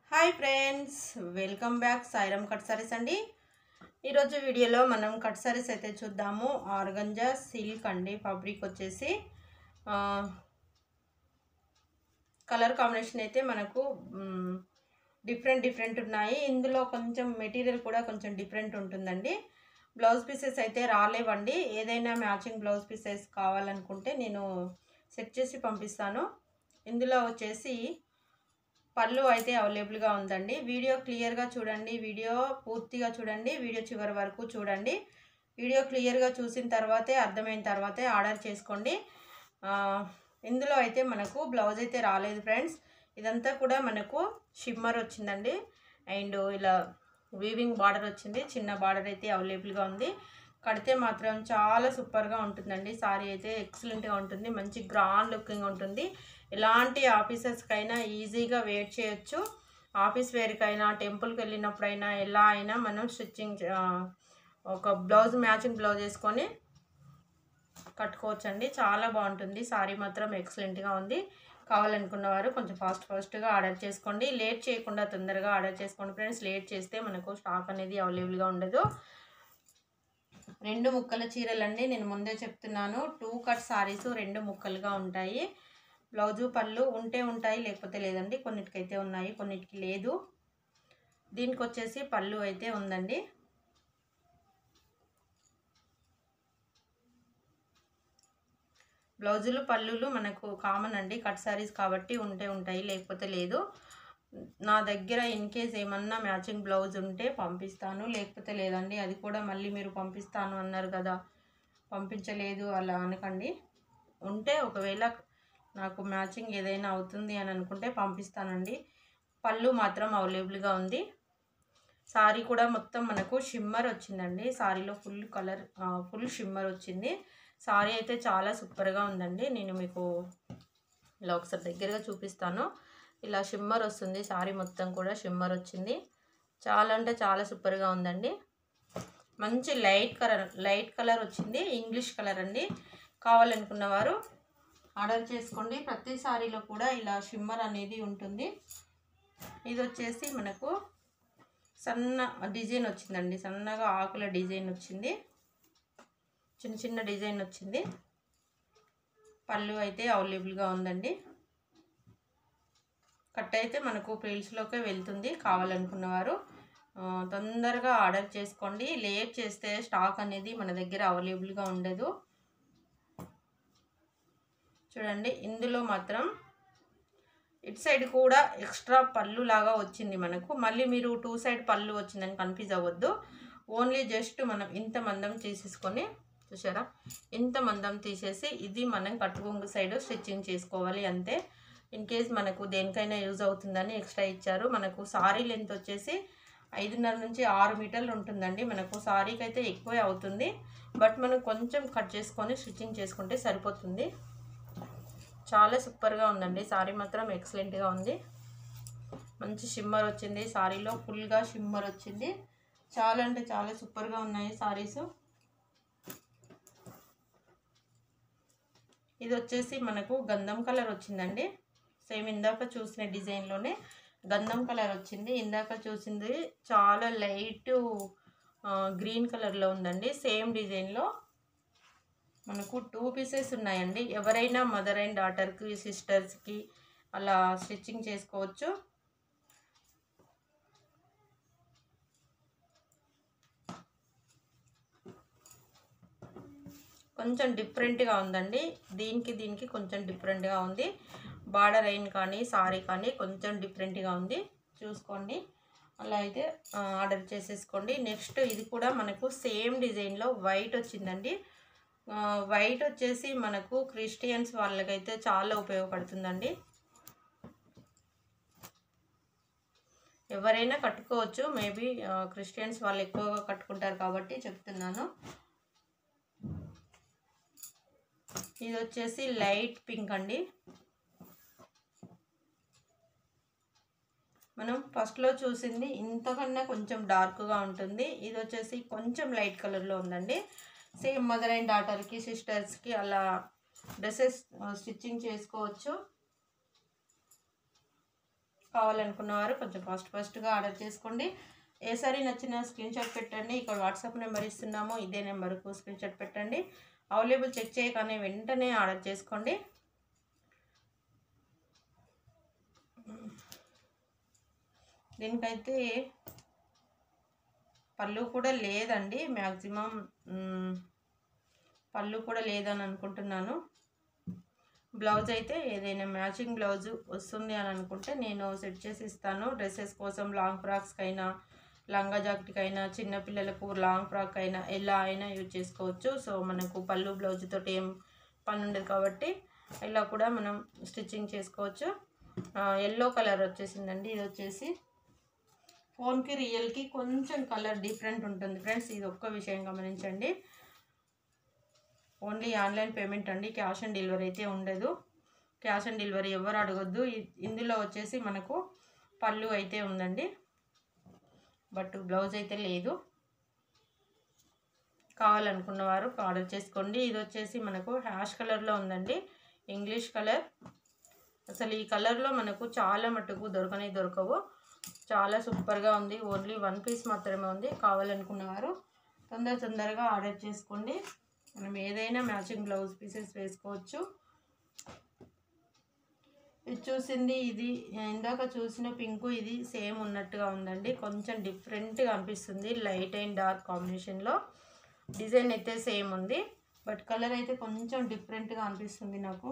Hi friends welcome back Sairam cut saris అండి ఈరోజు వీడియోలో మనం కట్ సారీస్ అయితే చూద్దాము ఆర్గంజా సిల్క్ అండి ఫ్యాబ్రిక్ వచ్చేసి ఆ, కలర్ కాంబినేషన్ అయితే మనకు మ్, డిఫరెంట్ డిఫరెంట్ ఉన్నాయి ఇందులో కొంచెం మెటీరియల్ కూడా కొంచెం డిఫరెంట్ ఉంటుందండి బ్లౌజ్ పీసెస్ అయితే రాలేవండి ఏదైనా మ్యాచింగ్ బ్లౌజ్ పీసెస్ కావాలనుకుంటే నేను సెట్ చేసి పంపిస్తాను ఇందులో వచ్చేసి పళ్ళు అయితే అవైలబుల్గా ఉందండి వీడియో క్లియర్గా చూడండి వీడియో పూర్తిగా చూడండి వీడియో చివరి వరకు చూడండి వీడియో క్లియర్గా చూసిన తర్వాతే అర్థమైన తర్వాతే ఆర్డర్ చేసుకోండి ఆ, ఇందులో అయితే మనకు బ్లౌజ్ అయితే రాలేదు ఫ్రెండ్స్ ఇదంతా కూడా మనకు షిమ్మర్ వచ్చిందండి అండ్ ఇలా వీవింగ్ బార్డర్ వచ్చింది చిన్న బార్డర్ అయితే అవైలబుల్గా ఉంది కడితే మాత్రం చాలా సూపర్గా ఉంటుందండి సారీ అయితే ఎక్సలెంట్గా ఉంటుంది మంచి గ్రాండ్ లుకింగ్ ఉంటుంది ఎలాంటి ఆఫీసర్స్కైనా ఈజీగా వేర్ చేయొచ్చు ఆఫీస్ వేర్కైనా టెంపుల్కి వెళ్ళినప్పుడైనా ఎలా అయినా మనం స్టిచ్చింగ్ ఒక బ్లౌజ్ మ్యాచింగ్ బ్లౌజ్ వేసుకొని కట్టుకోవచ్చండి చాలా బాగుంటుంది సారీ మాత్రం ఎక్సలెంట్గా ఉంది కావాలనుకున్న వారు కొంచెం ఫాస్ట్ ఫాస్ట్గా ఆర్డర్ చేసుకోండి లేట్ చేయకుండా తొందరగా ఆర్డర్ చేసుకోండి ఫ్రెండ్స్ లేట్ చేస్తే మనకు స్టాక్ అనేది అవైలబుల్గా ఉండదు రెండు ముక్కల చీరలండి నేను ముందే చెప్తున్నాను టూ కట్ సారీస్ రెండు ముక్కలుగా ఉంటాయి బ్లౌజు పళ్ళు ఉంటే ఉంటాయి లేకపోతే లేదండి కొన్నిటికైతే ఉన్నాయి కొన్నిటికి లేదు దీనికి వచ్చేసి పళ్ళు అయితే ఉందండి బ్లౌజులు పళ్ళులు మనకు కామన్ అండి కట్ సారీస్ కాబట్టి ఉంటే ఉంటాయి లేకపోతే లేదు నా దగ్గర ఇన్ కేస్ ఏమన్నా మ్యాచింగ్ బ్లౌజ్ ఉంటే పంపిస్తాను లేకపోతే లేదండి అది కూడా మళ్ళీ మీరు పంపిస్తాను అన్నారు కదా పంపించలేదు అలా అనకండి ఉంటే ఒకవేళ నాకు మ్యాచింగ్ ఏదైనా అవుతుంది అని అనుకుంటే పంపిస్తానండి పళ్ళు మాత్రం అవైలబుల్గా ఉంది సారీ కూడా మొత్తం మనకు షిమ్మర్ వచ్చిందండి సారీలో ఫుల్ కలర్ ఫుల్ షిమ్మర్ వచ్చింది సారీ అయితే చాలా సూపర్గా ఉందండి నేను మీకు ఇలా ఒకసారి దగ్గరగా చూపిస్తాను ఇలా షిమ్మర్ వస్తుంది సారీ మొత్తం కూడా షిమ్మర్ వచ్చింది చాలా అంటే చాలా సూపర్గా ఉందండి మంచి లైట్ కలర్ లైట్ కలర్ వచ్చింది ఇంగ్లీష్ కలర్ అండి కావాలనుకున్న వారు ఆర్డర్ చేసుకోండి ప్రతి సారీలో కూడా ఇలా షిమ్మర్ అనేది ఉంటుంది ఇది వచ్చేసి మనకు సన్న డిజైన్ వచ్చిందండి సన్నగా ఆకుల డిజైన్ వచ్చింది చిన్న చిన్న డిజైన్ వచ్చింది పళ్ళు అయితే అవైలబుల్గా ఉందండి కట్ అయితే మనకు ప్రిల్స్లోకే వెళ్తుంది కావాలనుకున్నవారు తొందరగా ఆర్డర్ చేసుకోండి లేట్ చేస్తే స్టాక్ అనేది మన దగ్గర అవైలబుల్గా ఉండదు చూడండి ఇందులో మాత్రం ఇటు సైడ్ కూడా ఎక్స్ట్రా పళ్ళు లాగా వచ్చింది మనకు మళ్ళీ మీరు టూ సైడ్ పళ్ళు వచ్చిందని కన్ఫ్యూజ్ అవ్వద్దు ఓన్లీ జస్ట్ మనం ఇంత మందం తీసేసుకొని చూసారా ఇంత మందం తీసేసి ఇది మనం కట్టుకొంగు సైడ్ స్టిచ్చింగ్ చేసుకోవాలి అంతే ఇన్ కేస్ మనకు దేనికైనా యూజ్ అవుతుందని ఎక్స్ట్రా ఇచ్చారు మనకు సారీ లెంత్ వచ్చేసి ఐదున్నర నుంచి ఆరు మీటర్లు ఉంటుందండి మనకు సారీకి అయితే ఎక్కువే అవుతుంది బట్ మనం కొంచెం కట్ చేసుకొని స్టిచ్చింగ్ చేసుకుంటే సరిపోతుంది చాలా సూపర్గా ఉందండి సారీ మాత్రం ఎక్సలెంట్గా ఉంది మంచి షిమ్మర్ వచ్చింది సారీలో ఫుల్గా షిమ్మర్ వచ్చింది చాలా అంటే చాలా సూపర్గా ఉన్నాయి సారీస్ ఇది వచ్చేసి మనకు గంధం కలర్ వచ్చిందండి సేమ్ ఇందాక చూసిన డిజైన్లోనే గంధం కలర్ వచ్చింది ఇందాక చూసింది చాలా లైట్ గ్రీన్ కలర్లో ఉందండి సేమ్ డిజైన్లో మనకు టూ పీసెస్ ఉన్నాయండి ఎవరైనా మదర్ అండ్ డాటర్కి సిస్టర్స్కి అలా స్టిచ్చింగ్ చేసుకోవచ్చు కొంచెం డిఫరెంట్గా ఉందండి దీనికి దీనికి కొంచెం డిఫరెంట్గా ఉంది బార్డర్ అయిన్ కానీ సారీ కానీ కొంచెం డిఫరెంట్గా ఉంది చూసుకోండి అలా అయితే ఆర్డర్ చేసేసుకోండి నెక్స్ట్ ఇది కూడా మనకు సేమ్ డిజైన్లో వైట్ వచ్చిందండి వైట్ వచ్చేసి మనకు క్రిస్టియన్స్ వాళ్ళకైతే చాలా ఉపయోగపడుతుందండి ఎవరైనా కట్టుకోవచ్చు మేబీ క్రిస్టియన్స్ వాళ్ళు ఎక్కువగా కట్టుకుంటారు కాబట్టి చెప్తున్నాను ఇది వచ్చేసి లైట్ పింక్ అండి మనం ఫస్ట్లో చూసింది ఇంతకన్నా కొంచెం డార్క్గా ఉంటుంది ఇది వచ్చేసి కొంచెం లైట్ కలర్లో ఉందండి సేమ్ మదర్ అండ్ డాటర్కి సిస్టర్స్కి అలా డ్రెస్సెస్ స్టిచ్చింగ్ చేసుకోవచ్చు కావాలనుకున్న వారు కొంచెం ఫాస్ట్ ఫాస్ట్గా ఆర్డర్ చేసుకోండి ఏ సారీ నచ్చిన స్క్రీన్ షాట్ పెట్టండి ఇక్కడ వాట్సాప్ నెంబర్ ఇస్తున్నాము ఇదే నెంబర్కు స్క్రీన్ షాట్ పెట్టండి అవైలబుల్ చెక్ చేయగానే వెంటనే ఆర్డర్ చేసుకోండి దీనికైతే పళ్ళు కూడా లేదండి మ్యాక్సిమం పళ్ళు కూడా లేదని అనుకుంటున్నాను బ్లౌజ్ అయితే ఏదైనా మ్యాచింగ్ బ్లౌజ్ వస్తుంది అని అనుకుంటే నేను సెట్ చేసి ఇస్తాను డ్రెస్సెస్ కోసం లాంగ్ ఫ్రాక్స్కి అయినా లంగా జాకెట్కి అయినా చిన్నపిల్లలకు లాంగ్ ఫ్రాక్ అయినా ఎలా అయినా యూజ్ చేసుకోవచ్చు సో మనకు పళ్ళు బ్లౌజ్ తోటి ఏం పని ఉండదు కాబట్టి ఇలా కూడా మనం స్టిచ్చింగ్ చేసుకోవచ్చు ఎల్లో కలర్ వచ్చేసిందండి ఇది వచ్చేసి ఫోన్కి రియల్కి కొంచెం కలర్ డిఫరెంట్ ఉంటుంది ఫ్రెండ్స్ ఇది ఒక్క విషయం గమనించండి ఓన్లీ ఆన్లైన్ పేమెంట్ అండి క్యాష్ ఆన్ డెలివరీ అయితే ఉండదు క్యాష్ ఆన్ డెలివరీ ఎవరు అడగొద్దు ఇ- ఇందులో వచ్చేసి మనకు పళ్ళు అయితే ఉందండి బట్ బ్లౌజ్ అయితే లేదు కావాలనుకున్న వారు ఆర్డర్ చేసుకోండి ఇది వచ్చేసి మనకు హ్యాష్ కలర్లో ఉందండి ఇంగ్లీష్ కలర్ అసలు ఈ కలర్లో మనకు చాలా మటుకు దొరకనే దొరకవు చాలా సూపర్గా ఉంది ఓన్లీ వన్ పీస్ మాత్రమే ఉంది కావాలనుకున్న వారు తొందర తొందరగా ఆర్డర్ చేసుకోండి మనం ఏదైనా మ్యాచింగ్ బ్లౌజ్ పీసెస్ వేసుకోవచ్చు ఇది చూసింది ఇది ఇందాక చూసిన పింకు ఇది సేమ్ ఉన్నట్టుగా ఉందండి కొంచెం డిఫరెంట్గా అనిపిస్తుంది లైట్ అండ్ డార్క్ కాంబినేషన్లో డిజైన్ అయితే సేమ్ ఉంది బట్ కలర్ అయితే కొంచెం డిఫరెంట్గా అనిపిస్తుంది నాకు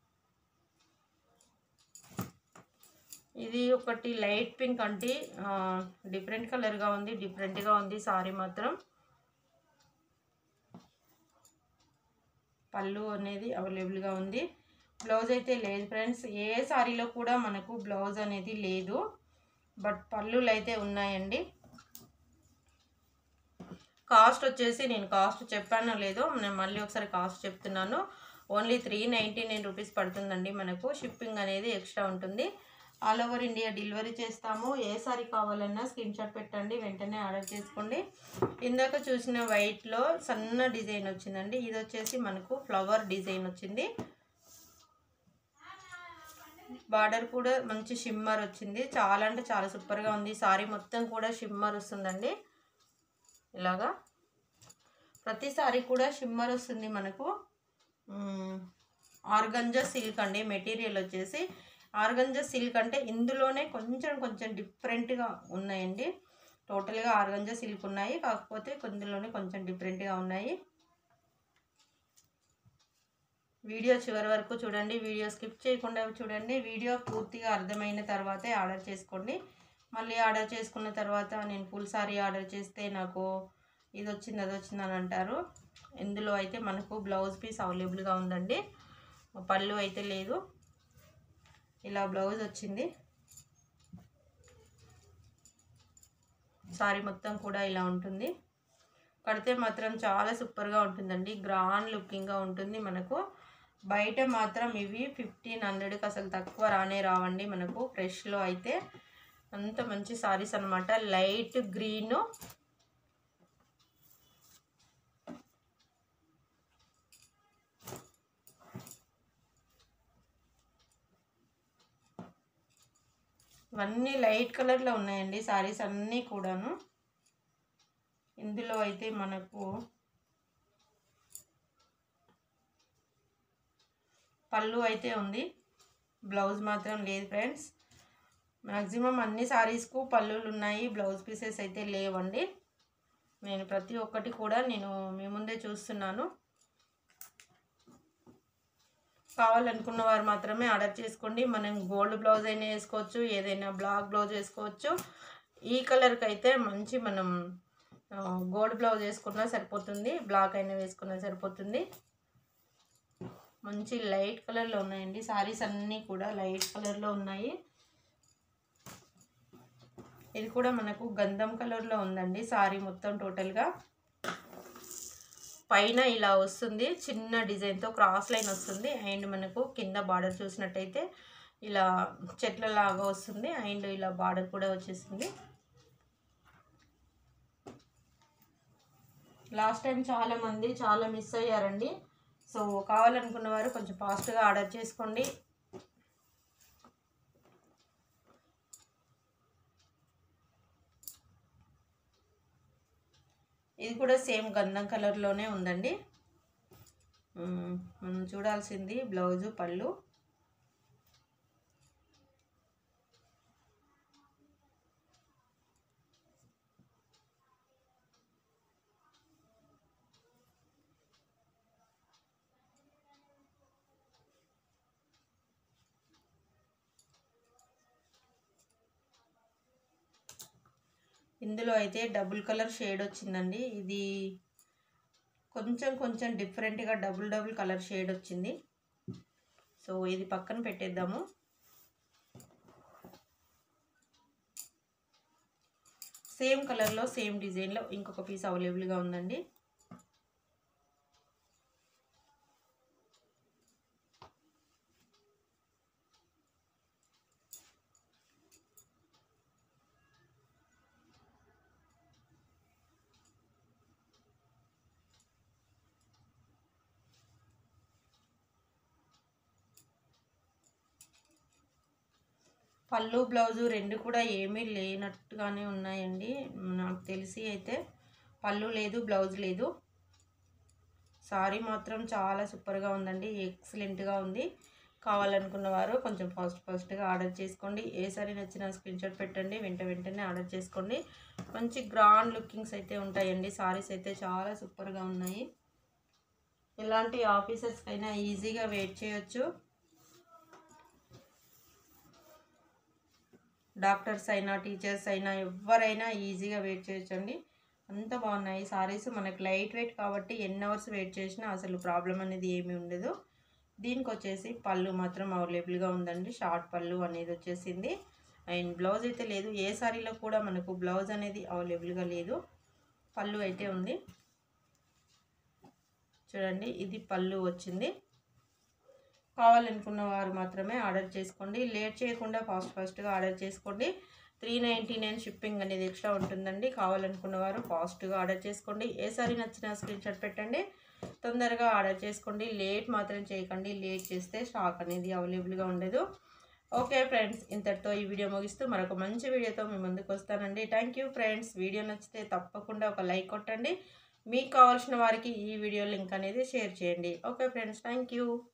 ఇది ఒకటి లైట్ పింక్ అంటే డిఫరెంట్ కలర్గా ఉంది డిఫరెంట్గా ఉంది సారీ మాత్రం పళ్ళు అనేది అవైలబుల్గా ఉంది బ్లౌజ్ అయితే లేదు ఫ్రెండ్స్ ఏ సారీలో కూడా మనకు బ్లౌజ్ అనేది లేదు బట్ పళ్ళులు అయితే ఉన్నాయండి కాస్ట్ వచ్చేసి నేను కాస్ట్ చెప్పానో లేదో నేను మళ్ళీ ఒకసారి కాస్ట్ చెప్తున్నాను only three ninety nine rupees పడుతుందండి మనకు షిప్పింగ్ అనేది ఎక్స్ట్రా ఉంటుంది ఆల్ ఓవర్ ఇండియా డెలివరీ చేస్తాము ఏ సారీ కావాలన్నా స్క్రీన్ షాట్ పెట్టండి వెంటనే ఆర్డర్ చేసుకోండి ఇందాక చూసిన వైట్లో సన్న డిజైన్ వచ్చిందండి ఇది వచ్చేసి మనకు ఫ్లవర్ డిజైన్ వచ్చింది బార్డర్ కూడా మంచి షిమ్మర్ వచ్చింది చాలా అంటే చాలా సూపర్గా ఉంది సారీ మొత్తం కూడా షిమ్మర్ వస్తుందండి ఇలాగా ప్రతి సారీ కూడా షిమ్మర్ వస్తుంది మనకు ఆర్గంజా సిల్క్ అండి మెటీరియల్ వచ్చేసి ఆర్గంజా సిల్క్ అంటే ఇందులోనే కొంచెం కొంచెం డిఫరెంట్గా ఉన్నాయండి టోటల్గా ఆర్గంజా సిల్క్ ఉన్నాయి కాకపోతే కొందులోనే కొంచెం డిఫరెంట్గా ఉన్నాయి వీడియో చివరి వరకు చూడండి వీడియో స్కిప్ చేయకుండా చూడండి వీడియో పూర్తిగా అర్థమైన తర్వాతే ఆర్డర్ చేసుకోండి మళ్ళీ ఆర్డర్ చేసుకున్న తర్వాత నేను ఫుల్ సారీ ఆర్డర్ చేస్తే నాకు ఇది వచ్చింది అది వచ్చింది అని అంటారు ఇందులో అయితే మనకు బ్లౌజ్ పీస్ అవైలబుల్గా ఉందండి పళ్ళు అయితే లేదు ఇలా బ్లౌజ్ వచ్చింది సారీ మొత్తం కూడా ఇలా ఉంటుంది కడితే మాత్రం చాలా సూపర్గా ఉంటుందండి గ్రాండ్ లుకింగ్గా ఉంటుంది మనకు బయట మాత్రం ఇవి ఫిఫ్టీన్ హండ్రెడ్కి అసలు తక్కువ రానే రావండి మనకు ఫ్రెష్లో అయితే అంత మంచి సారీస్ అనమాట లైట్ గ్రీను ఇవన్నీ లైట్ కలర్లో ఉన్నాయండి సారీస్ అన్నీ కూడాను ఇందులో అయితే మనకు పళ్ళు అయితే ఉంది బ్లౌజ్ మాత్రం లేదు ఫ్రెండ్స్ మ్యాక్సిమం అన్ని సారీస్కు పళ్ళులు ఉన్నాయి బ్లౌజ్ పీసెస్ అయితే లేవండి నేను ప్రతి ఒక్కటి కూడా నేను మీ ముందే చూస్తున్నాను కావాలనుకున్న వారు మాత్రమే ఆర్డర్ చేసుకోండి మనం గోల్డ్ బ్లౌజ్ అయినా వేసుకోవచ్చు ఏదైనా బ్లాక్ బ్లౌజ్ వేసుకోవచ్చు ఈ కలర్కి అయితే మంచి మనం ఆ, గోల్డ్ బ్లౌజ్ వేసుకున్నా సరిపోతుంది బ్లాక్ అయినా వేసుకున్నా సరిపోతుంది మంచి లైట్ కలర్లో ఉన్నాయండి సారీస్ అన్నీ కూడా లైట్ కలర్లో ఉన్నాయి ఇది కూడా మనకు గంధం కలర్లో ఉందండి సారీ మొత్తం టోటల్గా పైన ఇలా వస్తుంది చిన్న డిజైన్తో క్రాస్ లైన్ వస్తుంది అండ్ మనకు కింద బార్డర్ చూసినట్టయితే ఇలా చెట్ల లాగా వస్తుంది అండ్ ఇలా బార్డర్ కూడా వచ్చేసింది లాస్ట్ టైం చాలా మంది చాలా మిస్ అయ్యారండి సో కావాలనుకున్న వారు కొంచెం ఫాస్ట్గా ఆర్డర్ చేసుకోండి ఇది కూడా సేమ్ గంధం కలర్లోనే ఉందండి మ్మ్. మనం చూడాల్సింది బ్లౌజు పళ్ళు ఇందులో అయితే డబుల్ కలర్ షేడ్ వచ్చిందండి ఇది కొంచెం కొంచెం డిఫరెంట్గా డబుల్ డబుల్ కలర్ షేడ్ వచ్చింది సో ఇది పక్కన పెట్టేద్దాము సేమ్ కలర్లో సేమ్ డిజైన్లో ఇంకొక పీస్ అవైలబుల్గా ఉందండి పళ్ళు బ్లౌజు రెండు కూడా ఏమీ లేనట్టుగానే ఉన్నాయండి నాకు తెలిసి అయితే పళ్ళు లేదు బ్లౌజ్ లేదు సారీ మాత్రం చాలా సూపర్గా ఉందండి ఎక్సలెంట్గా ఉంది కావాలనుకున్న వారు కొంచెం ఫాస్ట్ ఫాస్ట్గా ఆర్డర్ చేసుకోండి ఏ సారీ నచ్చినా స్క్రీన్ షాట్ పెట్టండి వెంట వెంటనే ఆర్డర్ చేసుకోండి మంచి గ్రాండ్ లుకింగ్స్ అయితే ఉంటాయండి సారీస్ అయితే చాలా సూపర్గా ఉన్నాయి ఇలాంటి ఆఫీసర్స్కైనా ఈజీగా వెయిట్ చేయొచ్చు డాక్టర్స్ అయినా టీచర్స్ అయినా ఎవరైనా ఈజీగా వెయిట్ చేయొచ్చండి అంత బాగున్నాయి సారీస్ మనకి లైట్ వెయిట్ కాబట్టి ఎన్ని అవర్స్ వెయిట్ చేసినా అసలు ప్రాబ్లం అనేది ఏమీ ఉండదు దీనికి వచ్చేసి పళ్ళు మాత్రం అవైలబుల్గా ఉందండి షార్ట్ పళ్ళు అనేది వచ్చేసింది అండ్ బ్లౌజ్ అయితే లేదు ఏ సారీలో కూడా మనకు బ్లౌజ్ అనేది అవైలబుల్గా లేదు పళ్ళు అయితే ఉంది చూడండి ఇది పళ్ళు వచ్చింది కావాలనుకున్న వారు మాత్రమే ఆర్డర్ చేసుకోండి లేట్ చేయకుండా ఫాస్ట్ ఫాస్ట్గా ఆర్డర్ చేసుకోండి త్రీ నైంటీ నైన్ షిప్పింగ్ అనేది ఎక్స్ట్రా ఉంటుందండి కావాలనుకున్న వారు ఫాస్ట్గా ఆర్డర్ చేసుకోండి ఏ సారీ నచ్చిన స్క్రీన్ షాట్ పెట్టండి తొందరగా ఆర్డర్ చేసుకోండి లేట్ మాత్రం చేయకండి లేట్ చేస్తే స్టాక్ అనేది అవైలబుల్గా ఉండదు ఓకే ఫ్రెండ్స్ ఇంతటితో ఈ వీడియో ముగిస్తూ మరొక మంచి వీడియోతో మీ ముందుకు వస్తానండి థ్యాంక్ యూ ఫ్రెండ్స్ వీడియో నచ్చితే తప్పకుండా ఒక లైక్ కొట్టండి మీకు కావాల్సిన వారికి ఈ వీడియో లింక్ అనేది షేర్ చేయండి ఓకే ఫ్రెండ్స్ థ్యాంక్ యూ